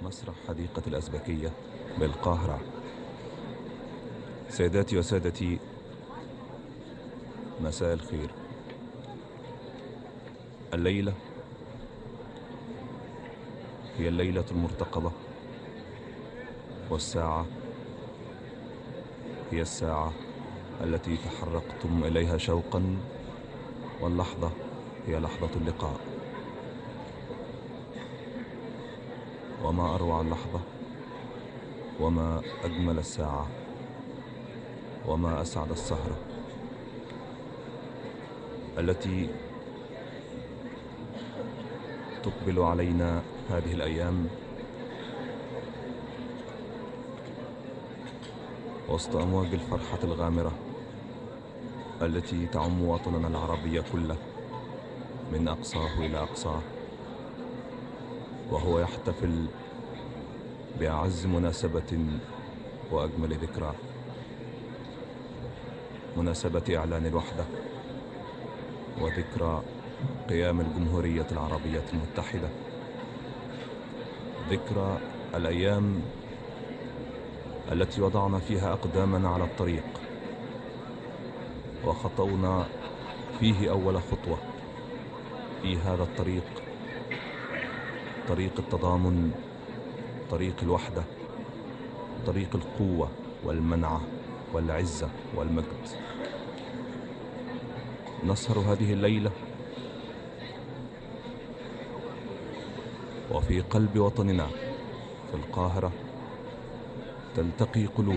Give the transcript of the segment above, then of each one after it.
مسرح حديقة الأزبكية بالقاهرة سيداتي وسادتي مساء الخير الليلة هي الليلة المرتقبة والساعة هي الساعة التي تحرقتم إليها شوقا واللحظة هي لحظة اللقاء وما أروع اللحظة وما أجمل الساعة وما أسعد السهرة التي تقبل علينا هذه الأيام وسط أمواج الفرحة الغامرة التي تعم وطننا العربي كله من أقصاه إلى أقصاه وهو يحتفل بأعز مناسبة وأجمل ذكرى مناسبة إعلان الوحدة وذكرى قيام الجمهورية العربية المتحدة ذكرى الأيام التي وضعنا فيها أقدامنا على الطريق وخطونا فيه أول خطوة في هذا الطريق طريق التضامن طريق الوحدة طريق القوة والمنعة والعزة والمجد نسهر هذه الليلة وفي قلب وطننا في القاهرة تلتقي قلوب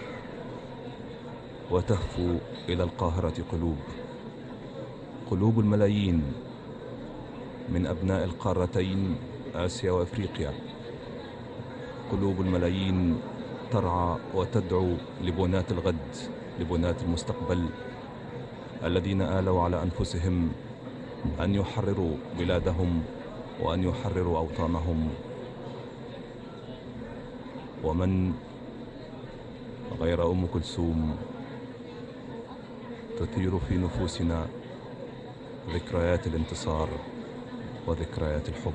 وتهفو إلى القاهرة قلوب قلوب الملايين من أبناء القارتين آسيا وأفريقيا قلوب الملايين ترعى وتدعو لبنات الغد لبنات المستقبل الذين آلوا على أنفسهم أن يحرروا بلادهم وأن يحرروا أوطانهم ومن غير أم كلثوم تثير في نفوسنا ذكريات الانتصار وذكريات الحب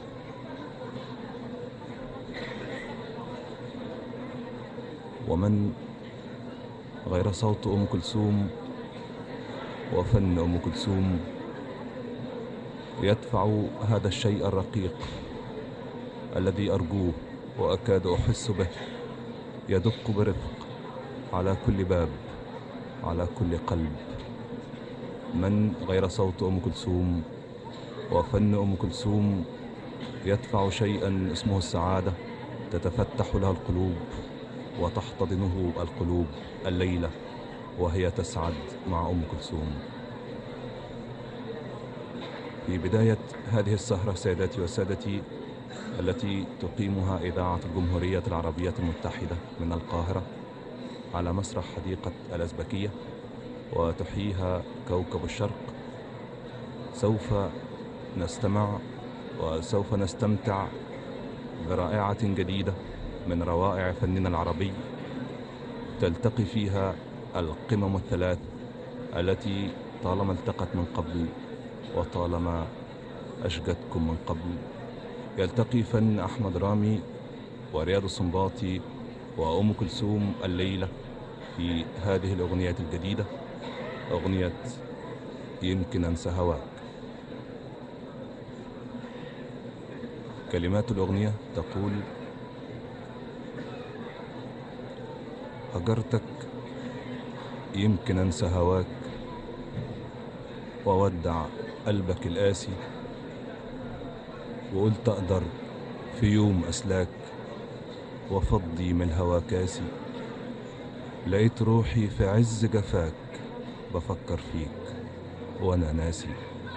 ومن غير صوت أم كلثوم وفن أم كلثوم يدفع هذا الشيء الرقيق الذي أرجوه وأكاد أحس به يدق برفق على كل باب على كل قلب من غير صوت أم كلثوم وفن أم كلثوم يدفع شيئا اسمه السعادة تتفتح لها القلوب وتحتضنه القلوب الليلة وهي تسعد مع أم كلثوم في بداية هذه السهرة سيداتي وسادتي التي تقيمها إذاعة الجمهورية العربية المتحدة من القاهرة على مسرح حديقة الأزبكية وتحييها كوكب الشرق سوف نستمع وسوف نستمتع برائعة جديدة من روائع فننا العربي تلتقي فيها القمم الثلاث التي طالما التقت من قبل وطالما أشجتكم من قبل يلتقي فن أحمد رامي ورياض السنباطي وأم كلثوم الليلة في هذه الأغنية الجديدة أغنية يمكن أنسى هواك كلمات الأغنية تقول هجرتك يمكن أنسى هواك وودع قلبك القاسي وقلت أقدر في يوم أسلاك وفضي من الهوى كاسي لقيت روحي في عز جفاك بفكر فيك وأنا ناسي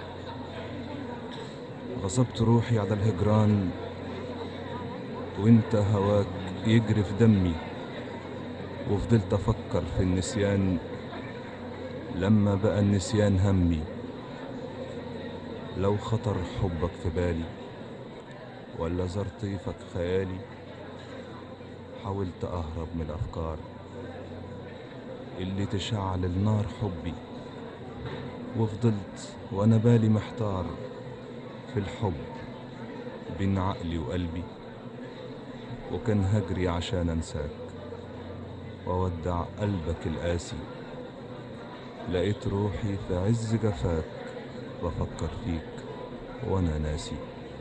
غصبت روحي على الهجران وانت هواك يجري في دمي وفضلت أفكر في النسيان لما بقى النسيان همي لو خطر حبك في بالي ولا زار طيفك خيالي حاولت أهرب من الأفكار اللي تشعل النار حبي وفضلت وأنا بالي محتار في الحب بين عقلي وقلبي وكان هجري عشان انساك وودع قلبك القاسي لقيت روحي في عز جفاك بفكر فيك وانا ناسي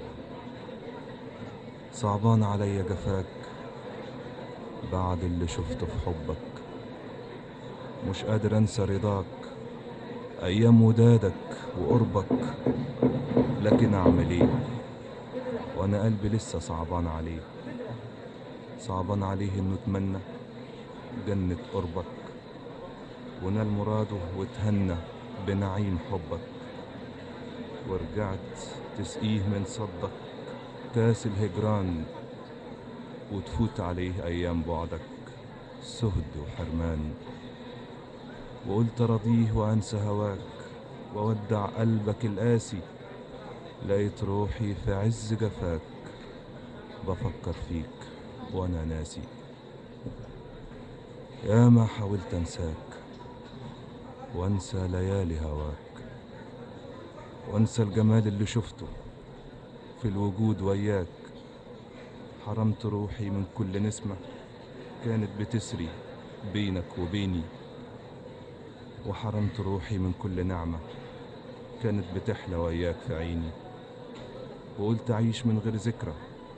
صعبان عليا جفاك بعد اللي شفته في حبك مش قادر انسى رضاك ايام ودادك وقربك لكن اعمل ايه وانا قلبي لسه صعبان عليه صعبان عليه انه اتمنى جنة قربك ونال مراده وتهنى بنعيم حبك ورجعت تسقيه من صدك كاس الهجران وتفوت عليه أيام بعدك سهد وحرمان وقلت رضيه وأنسى هواك وودع قلبك القاسي لقيت روحي في عز جفاك بفكر فيك وأنا ناسي يا ما حاولت أنساك وأنسى ليالي هواك وأنسى الجمال اللي شفته في الوجود وياك حرمت روحي من كل نسمة كانت بتسري بينك وبيني وحرمت روحي من كل نعمة كانت بتحلى وياك في عيني وقلت أعيش من غير ذكرى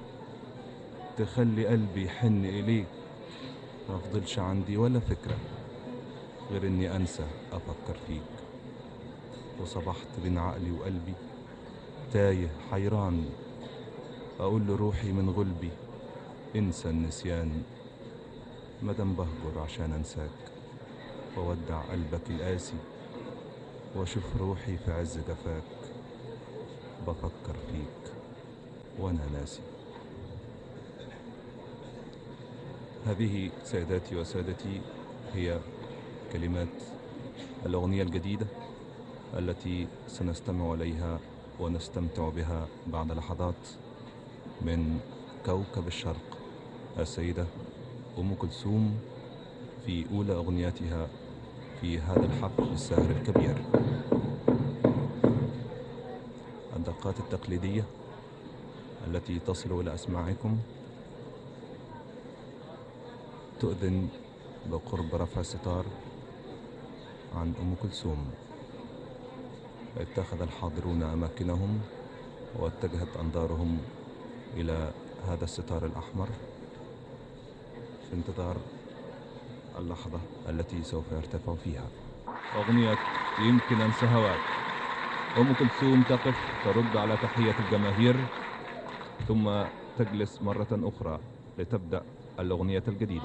تخلي قلبي يحن إليك ما فضلش عندي ولا فكرة غير إني أنسى أفكر فيك وصبحت بين عقلي وقلبي تايه حيران أقول لروحي من غلبي انسى النسيان مدام بهجر عشان أنساك وودع قلبك القاسي واشوف روحي في عز جفاك بفكر فيك وانا ناسي هذه سيداتي وسادتي هي كلمات الأغنية الجديدة التي سنستمع إليها ونستمتع بها بعد لحظات من كوكب الشرق السيدة أم كلثوم في أولى أغنياتها في هذا الحفل الساهر الكبير الدقات التقليدية التي تصل إلى أسماعكم تؤذن بقرب رفع الستار عن أم كلثوم اتخذ الحاضرون أماكنهم واتجهت أنظارهم إلى هذا الستار الأحمر في انتظار اللحظة التي سوف يرتفع فيها أغنية يمكن أنسى هواك أم كلثوم تقف ترد على تحية الجماهير ثم تجلس مرة أخرى لتبدأ الأغنية الجديدة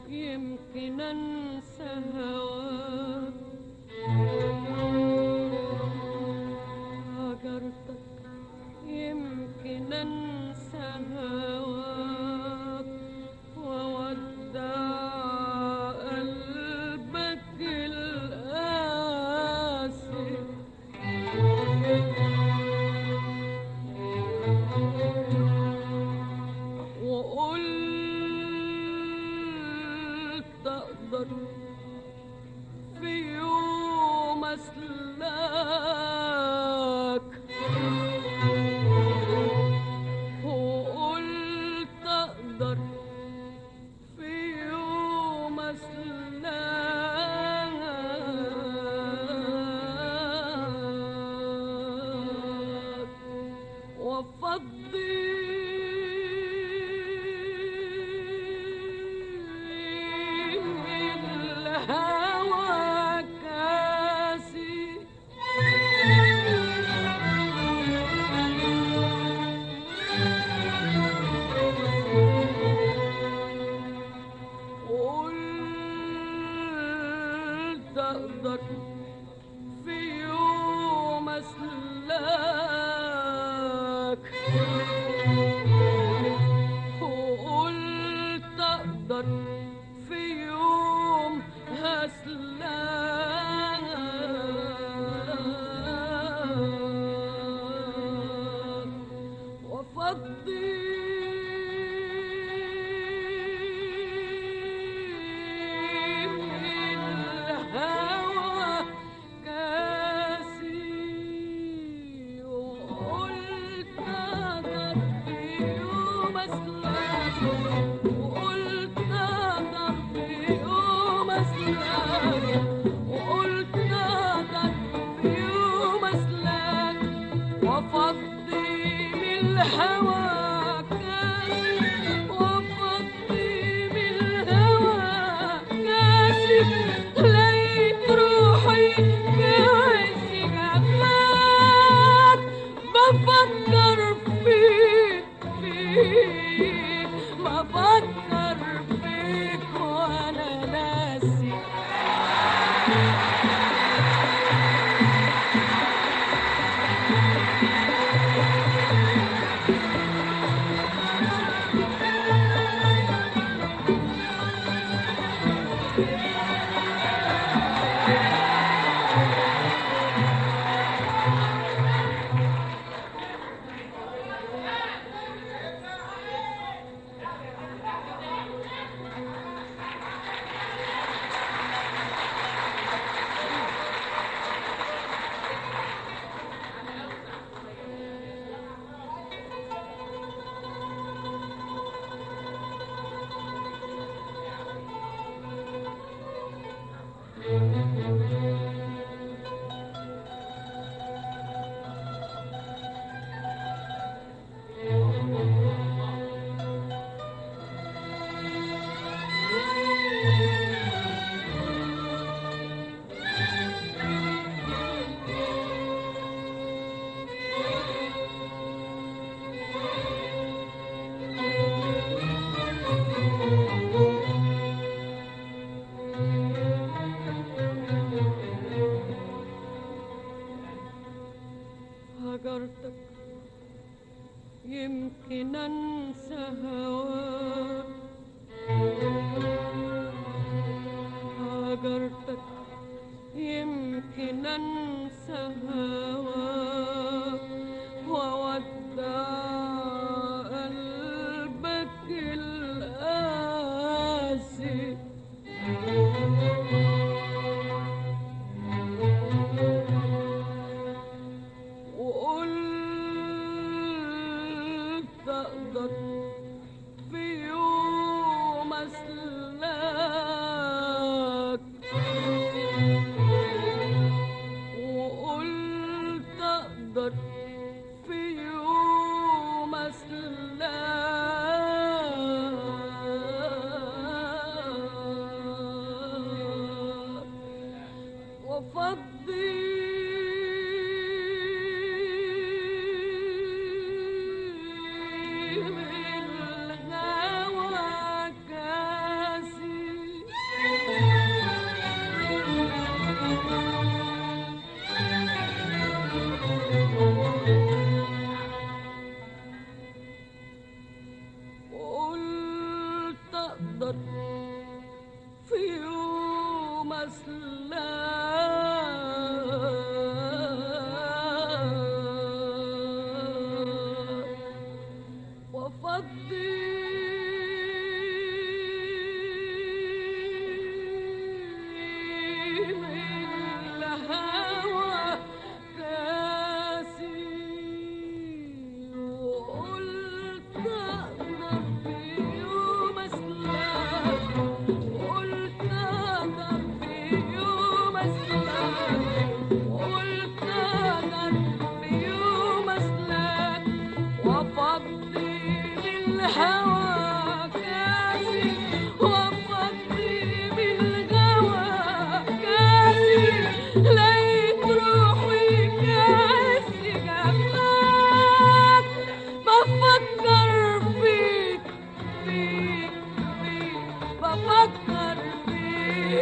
يمكن انسى هواك هجرتك يمكن انسى هواك وودع قلبك القاسي وقلت اقدر في يوم اسلاك وقلت اقدر في يوم اسلاك وافضي من الهوى كاسي قلت اقدر في يوم اسلاك وقلت اقدر في يوم هسلاك وافضي من الهوى كاسي وقلت اقدر في يوم اسلاك وقلت اقدر في يوم اسلاك وقلت اقدر في يوم اسلاك وافضي من الهوى كاسي وافضي من الهوى كاسي لقيت روحي في عز جفاك بفكر فيك فيك بفكر فيك وانا ناسي هجرتك يمكن انسى هواك هجرتك يمكن انسى هواك وودع قلبك القاسي وقلت اقدر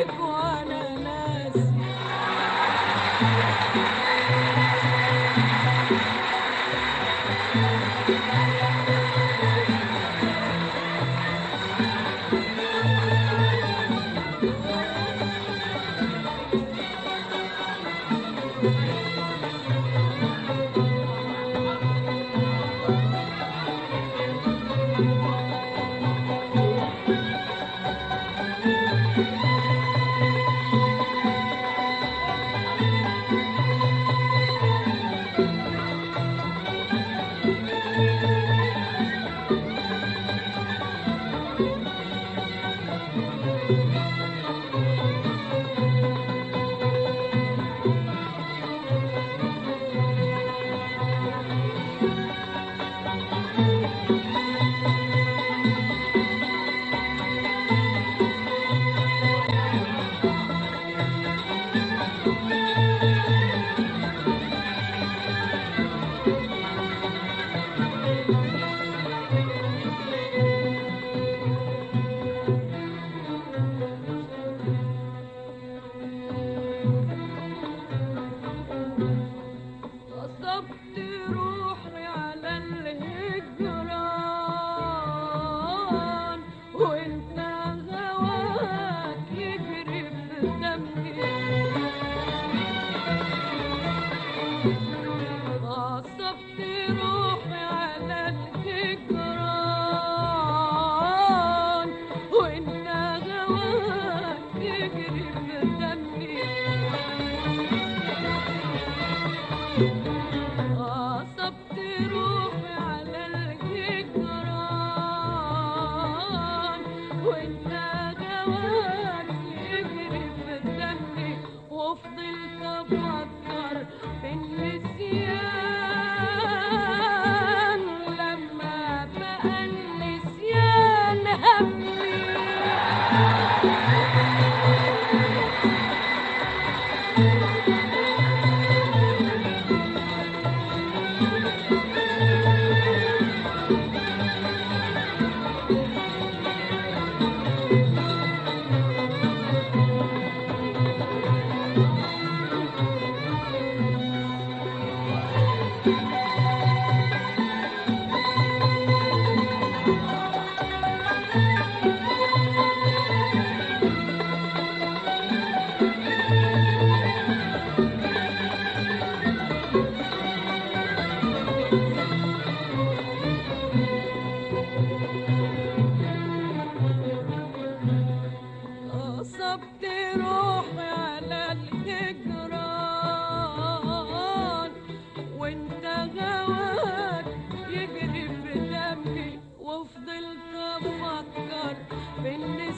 عليك وانا ناسي غصبت روحي على الهجران وانت هواك يجري في دمي غصبت روحي على الهجران وانت هواك يجري في دمي غصبت روحي على الجدران وانت جواك يجري في دمي وفضلت افكر في النسيان لما بقى النسيان همي غصبت روحي على الهجران وانت هواك يجري في دمي وفضلت افكر في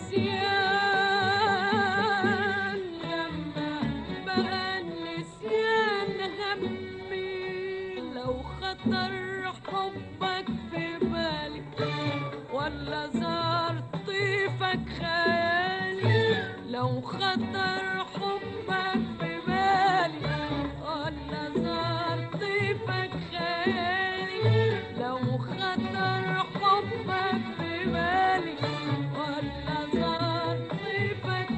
النسيان لما بقى النسيان همي لو خطر حبك في بالي ولا زار طيفك خيالي لو خطر حبك في بالي ولا زار طيفك خيالي لو خطر حبك في بالي ولا زار طيفك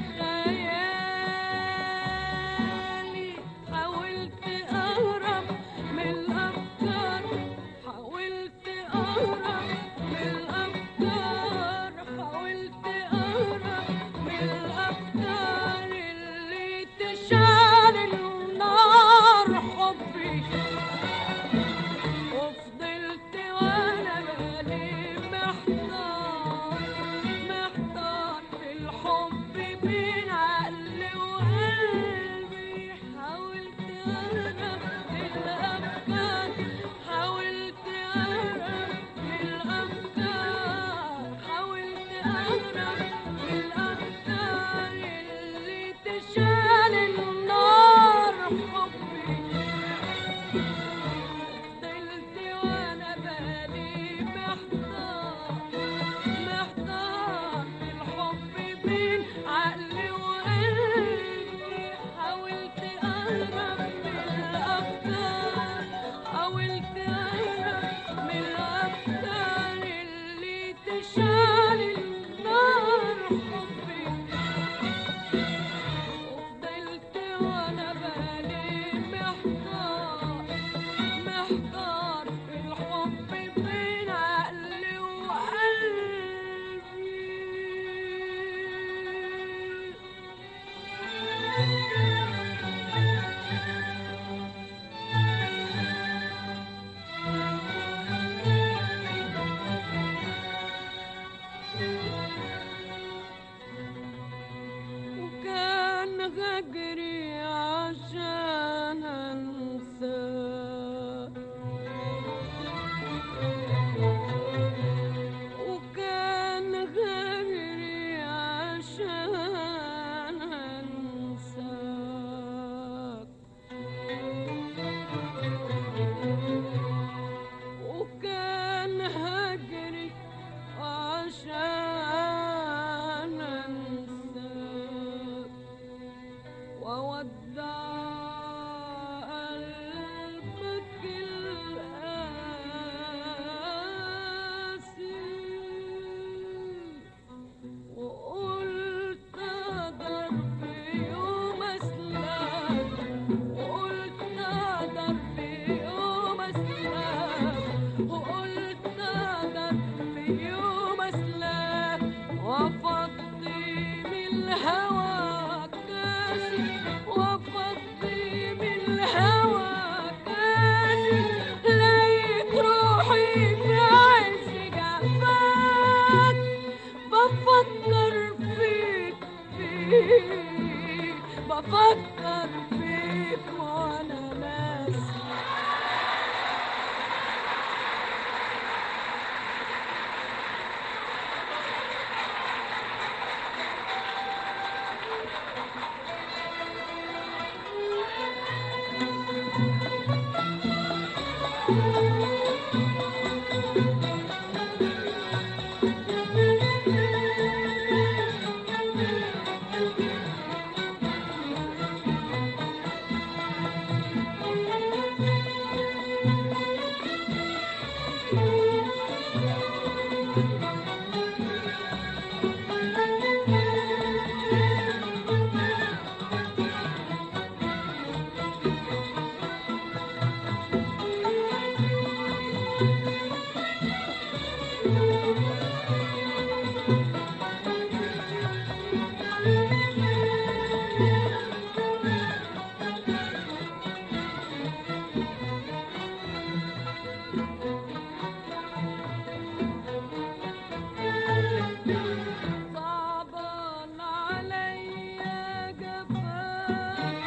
خيالي حاولت اهرب من الافكار حاولت اهرب من الافكار حاولت اهرب من الافكار اللي تشعل وفضلت وانا بالي محتار محتار في الحب بين عقلي وقلبي وكان هجري عشان انساك وكان هجري عشان انساك وكان هجري عشان انساك وودع قلبك القاسي وقلت اقدر في يوم اسلم وقلت اقدر في يوم اسلم وقلت اقدر في يوم اسلم وافضي من الهوى كاسي وافضي من الهوى كاسي لقيت روحي في عز جفاك بفكر فيك فيك بفكر فيك وانا ناسي صعبان عليا جفاك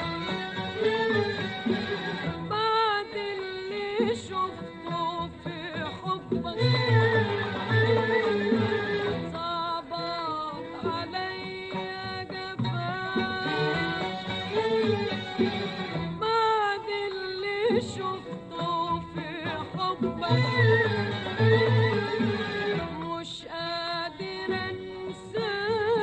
بعد اللي شفته في حبك صعبان عليا جفاك بعد اللي شفته في حبك مش قادر انسى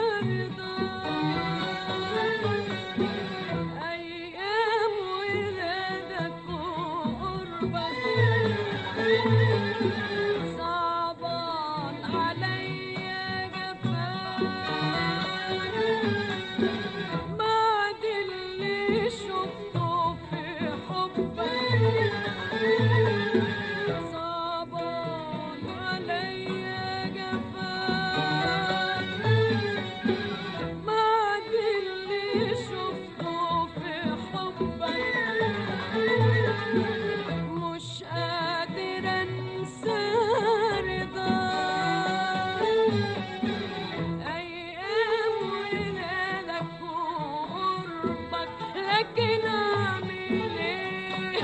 رضاك ايام ولادك وقربك صعبان عليا جفاك بعد اللي شفته في حبك صعبان عليا جفاك بعد اللي شفته في حبك مش قادر انسى رضاك ايام ولادك وقربك لكن اعمل ايه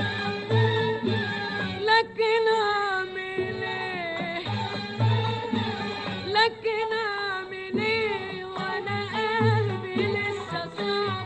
لكن اعمل ايه لكن اعمل ايه وانا قلبي لسه صعب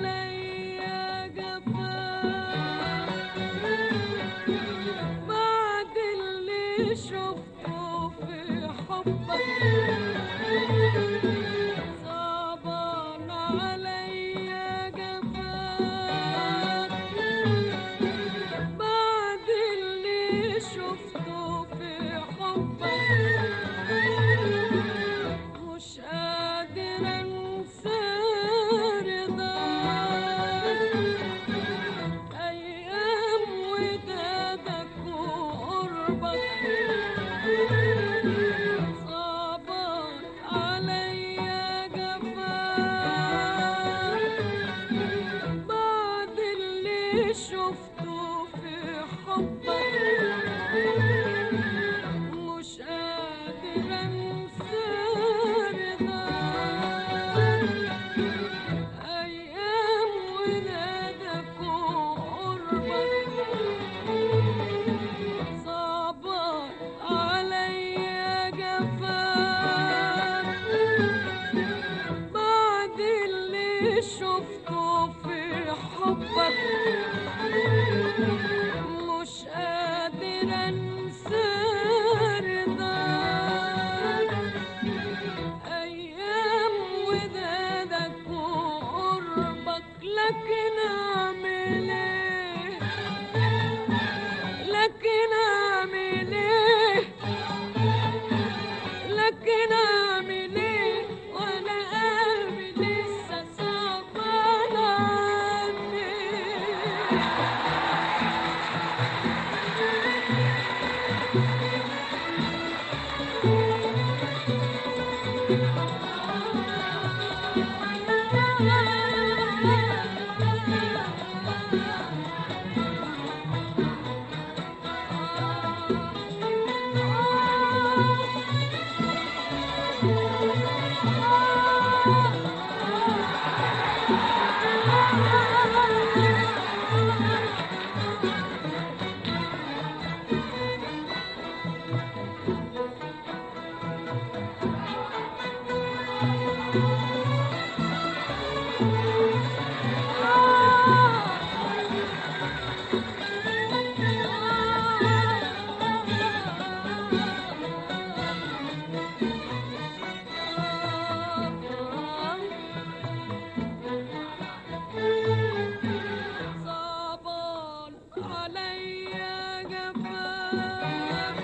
عليا جفاك بعد اللي شفته في حبك صعبان عليا جفاك بعد اللي شفته في حبك مش قادر انسى رضاك ايام ودادك وقربك صعبان عليا جفاك بعد اللي شفته في حبك مش قادر انسى رضاك ايام ولادك وقربك صعبان عليا جفاك بعد اللي شفته في حبك مش قادر انسى رضاك ايام ودادك وقربك لكن اعمل ايه لكن اعمل ايه لكن اعمل ايه وانا قلبي لسه صعبان عني صعبان عليا جفاك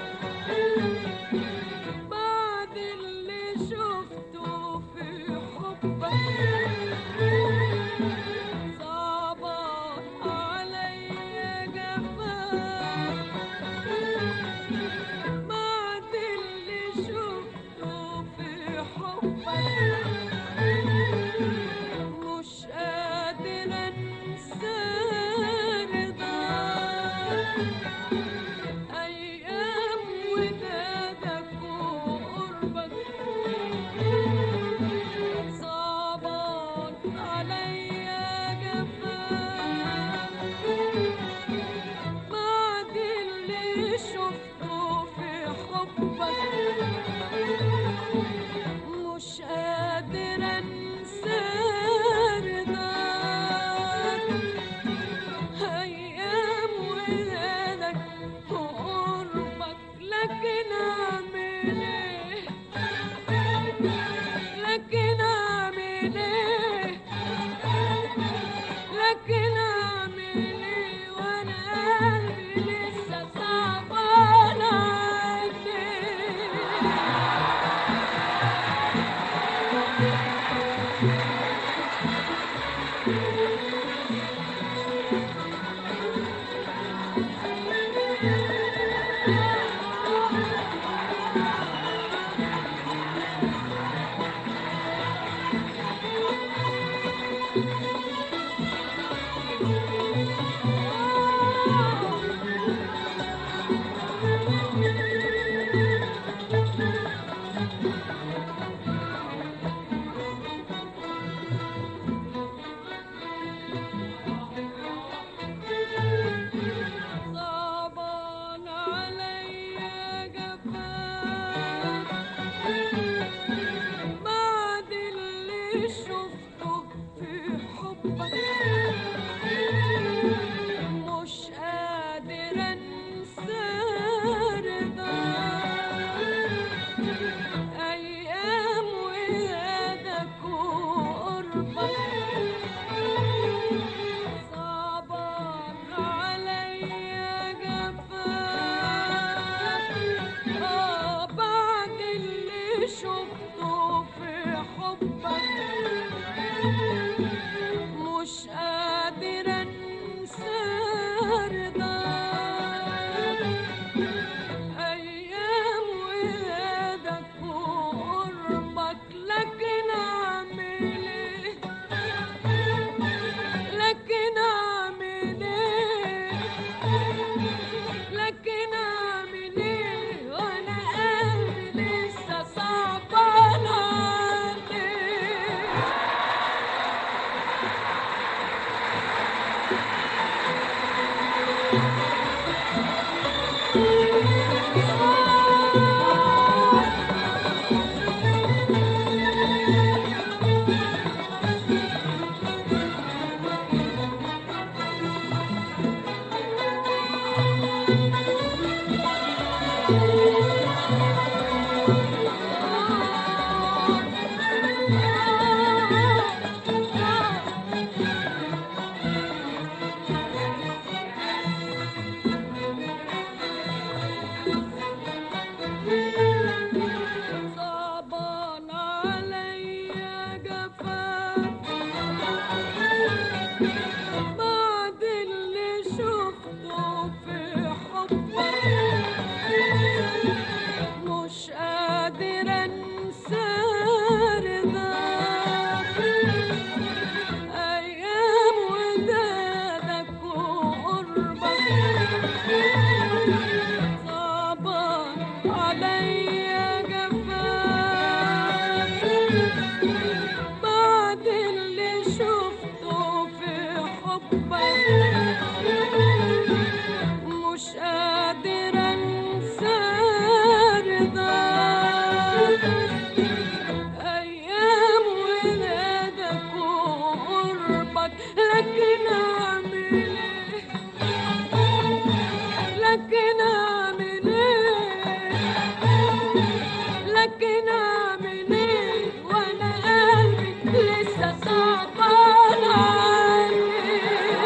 بعد اللي شفته في حبك صعبان عليا جفاك بعد اللي شفته في حبك مش قادر انسى رضاك ايام ودادك وقربك صعبان عليا جفاك بعد اللي شفته في حبك مش قادر انسى رضاك ايام ولادك وقربك لكن اعمل ايه لكن اعمل ايه لكن اعمل ايه وانا قلبي لسه صعبان عني بعد اللي شفته في حبك مش قادر انسى رضاك ايام ودادك وقربك صعبان عليا جفاك بعد اللي شفته في حبك مش قادر انسى رضاك ايام ولادك وقربك لكن اعمل ايه لكن اعمل ايه لكن اعمل ايه وانا قلبي لسه صعبان عليه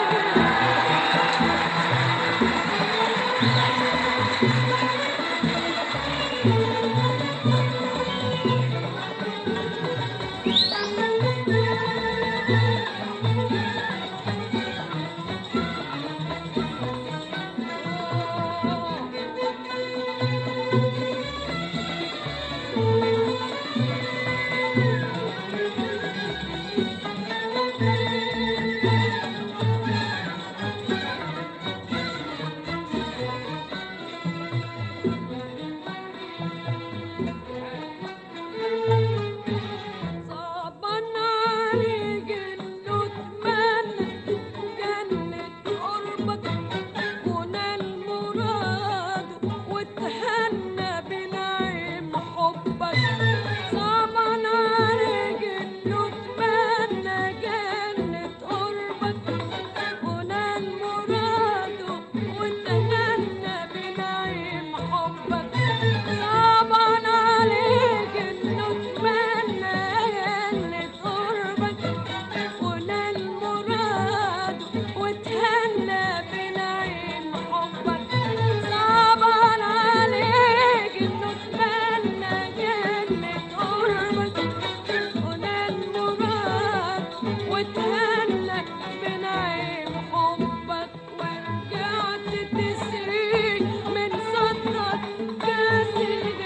صعبان عليك انه اتمنى جنة قربك ونال مراده واتهنى بنعيم حبك صعبان عليك انه اتمنى جنة قربك ونال مراده واتهنى بنعيم حبك صعبان عليك انه اتمنى جنة قربك ونال مراده واتهنى بنعيم حبك صعبان عليك انه اتمنى جنة قربك ونال مراده واتهنى بنعيم حبك ورجعت تسري من صدرك كاس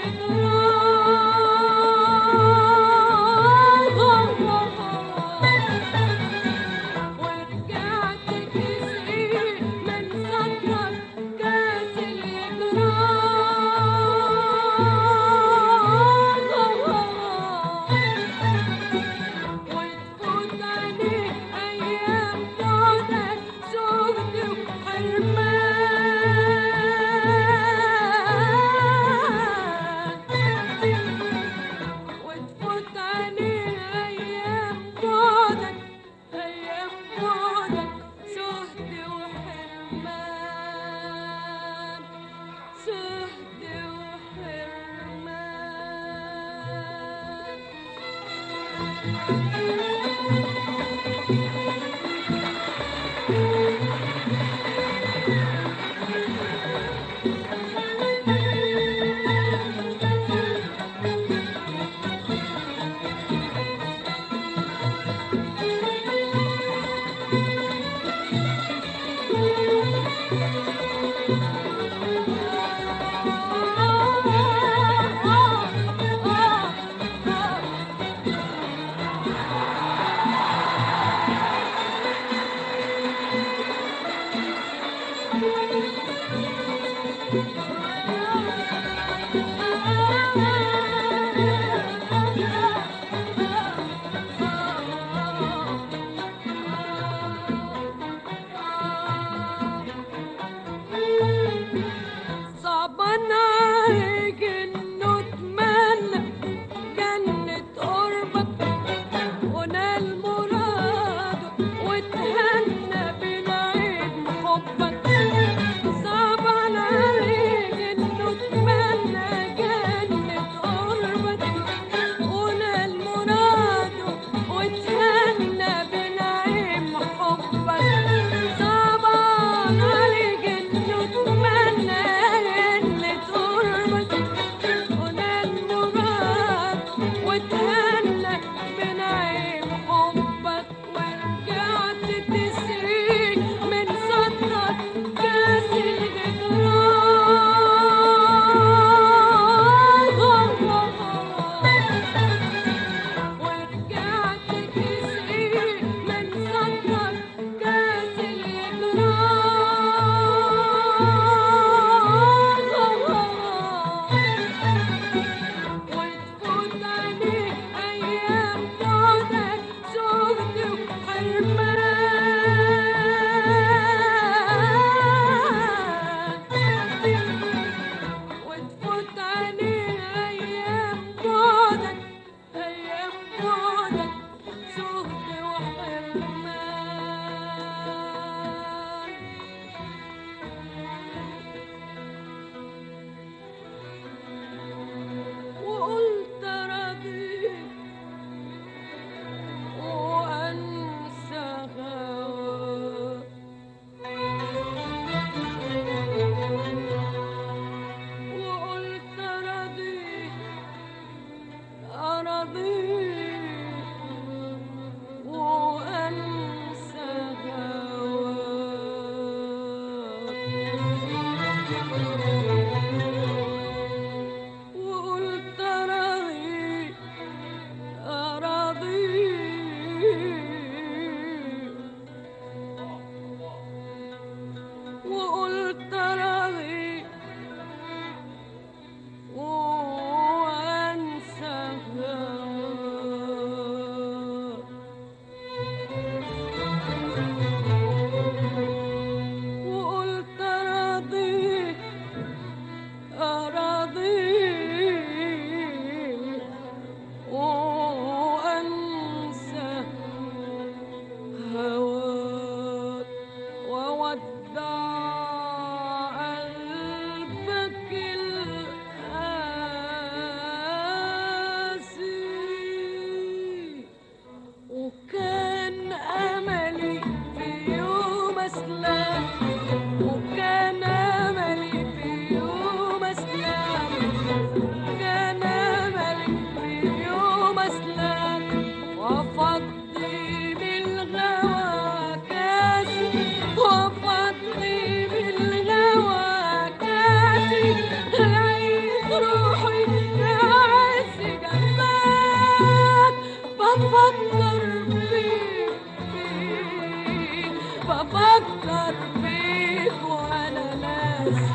الجدران ورجعت تسقي من صدرك كاس الإجرام وتفوت عليك أيام بعدك زهد وحرمان وتفوت عليه أيام بعدك أيام بعدك زهد وحرمان زهد وحرمان وقلت راغي وانسى هواك وقلت راضي أراضي وأنسى هواك وودع قلبك القاسي وكان أملي في يوم أسلم وكان أملي في يوم أسلم كان أملي في يوم أسلم وفضي بالغوى كاسي وفضي بالغوى كاسي لعيد روحي تعز جنبك بفكر فيك فيك بفكر فيك وانا ناسي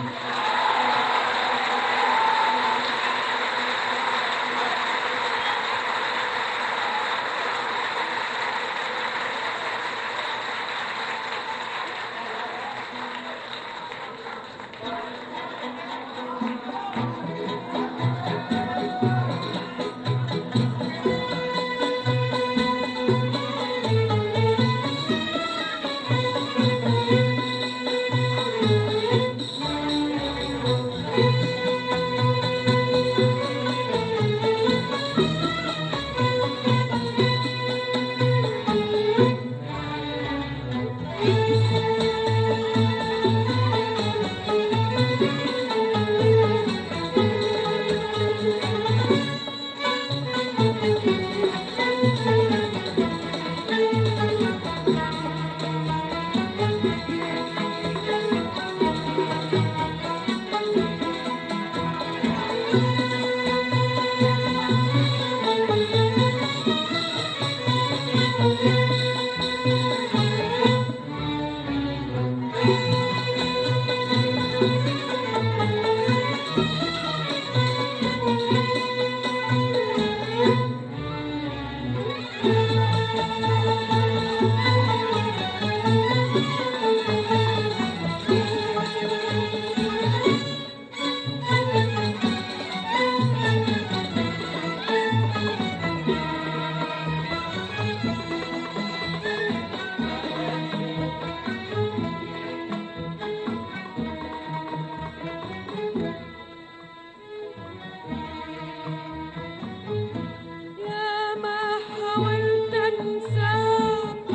يا ما حاولت انساك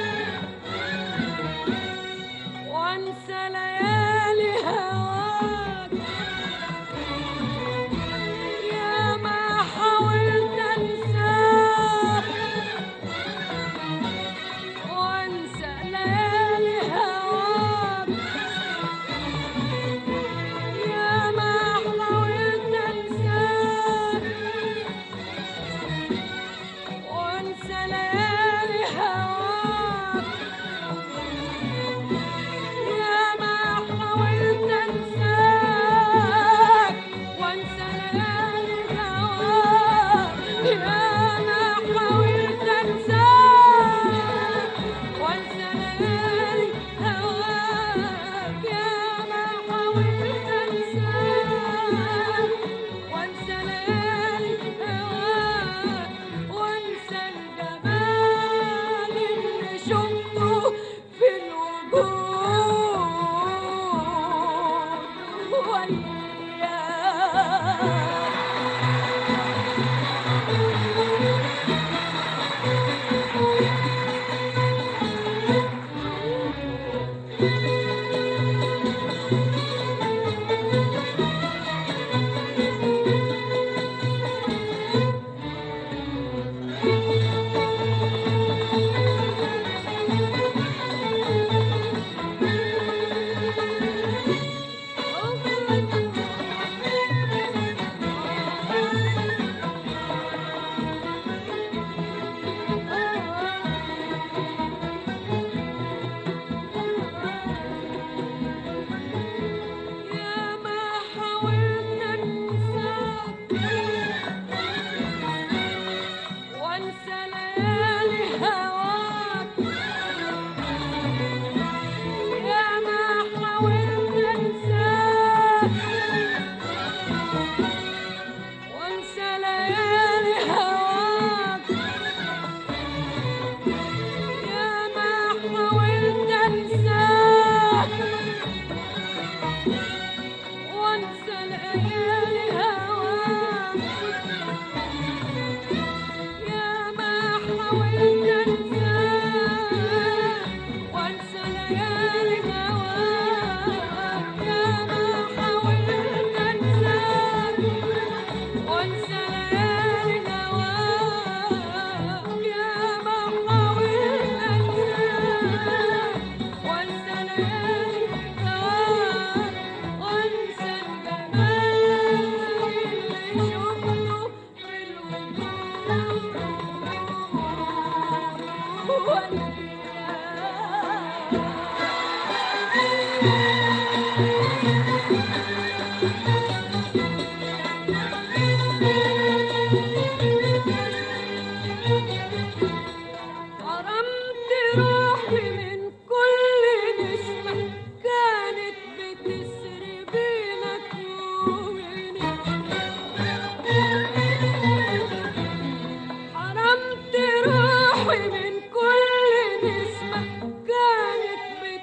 وانسى ليالي هواك يا ما حاولت انساك وانسى ليالي هواك يا ما حاولت انساك وانسى ليالي هواك يا ما حاولت انساك وانسى ليالي هواك يا ما حاولت انساك وانسى ليالي هواك يا ما حاولت انساك وانسى ليالي هواك وانسى الجمال اللي شفته في الوجود وياك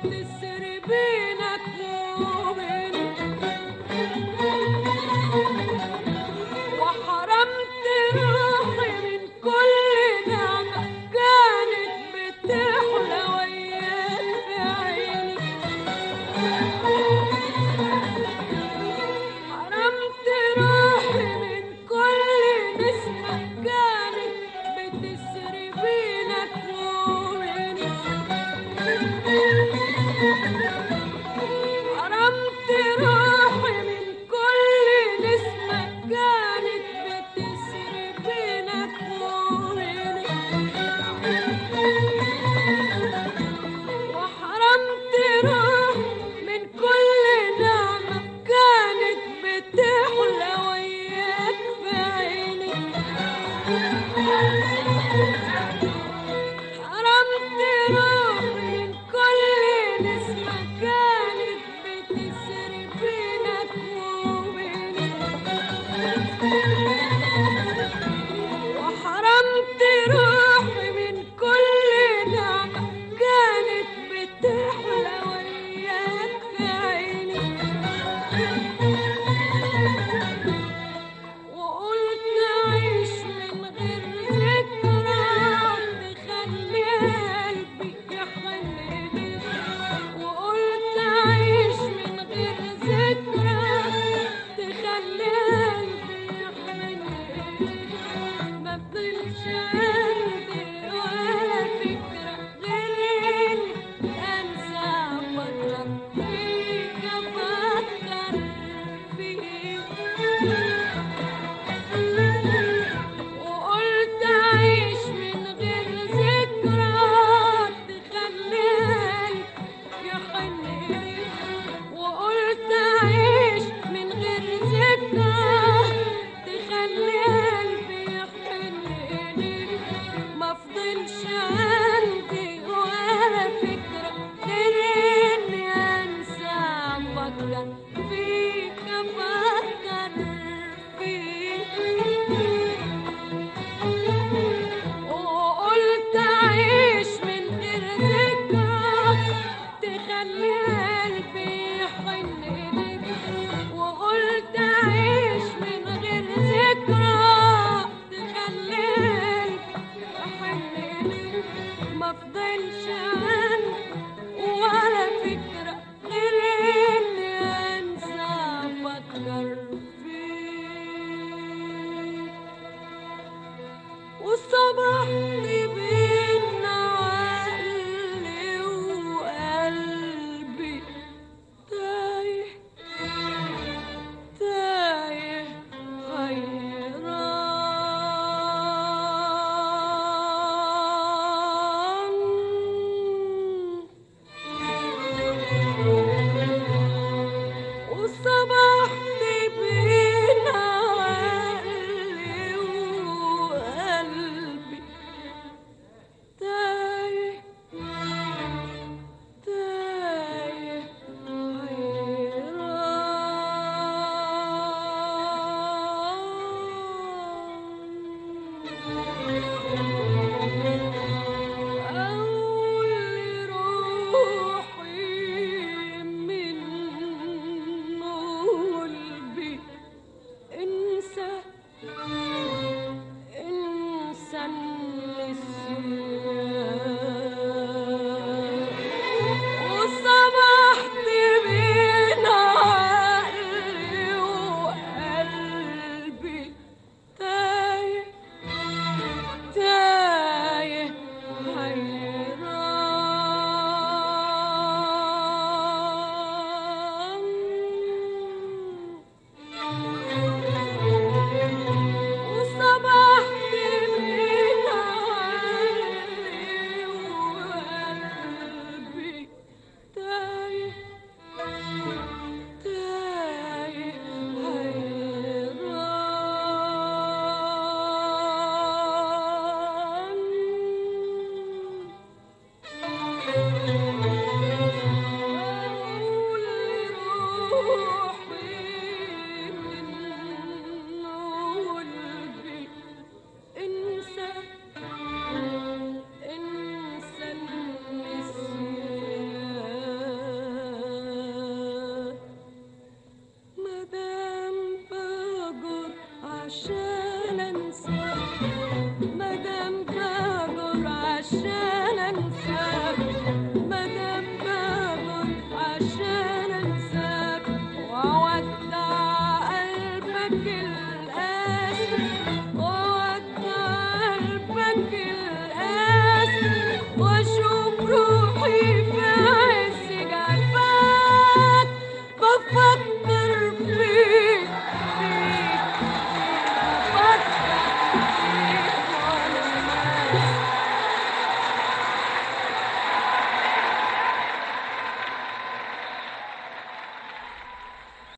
بتسري بينك وبيني وحرمت روحي من كل نعمة كانت بتحلى وياك في عيني حرمت روحي من كل نسمة كانت بتسري بينك وبيني حرمت روحي من كل نسمة كانت بتسري بينك وبيني وحرمت روحي من كل نعمة كانت بتحلى وياك في عيني حرمت روحي من كل نسمة كانت بتسري بينك وبيني وحرمت روحي من كل نعمة كانت بتحلى وياك في عيني وقلت أعيش من غير ذكرى تخلي قلبي يحن ليك وقلت أعيش من غير ذكرى تخلي قلبي يحن ليك ما فضلش عندي ولا فكرة غير إني أنسى أفكر فيك أفكر فيك وقلت أعيش من غير ذكرى تخلي قلبي يحن ليك وقلت أعيش من غير ذكرى تخلي قلبي يحن ليك ما فضلش عندي ولا فكرة غير إني أنسى أفكر فيك أفكر فيك وقلت أعيش من غير ذكرى تخلي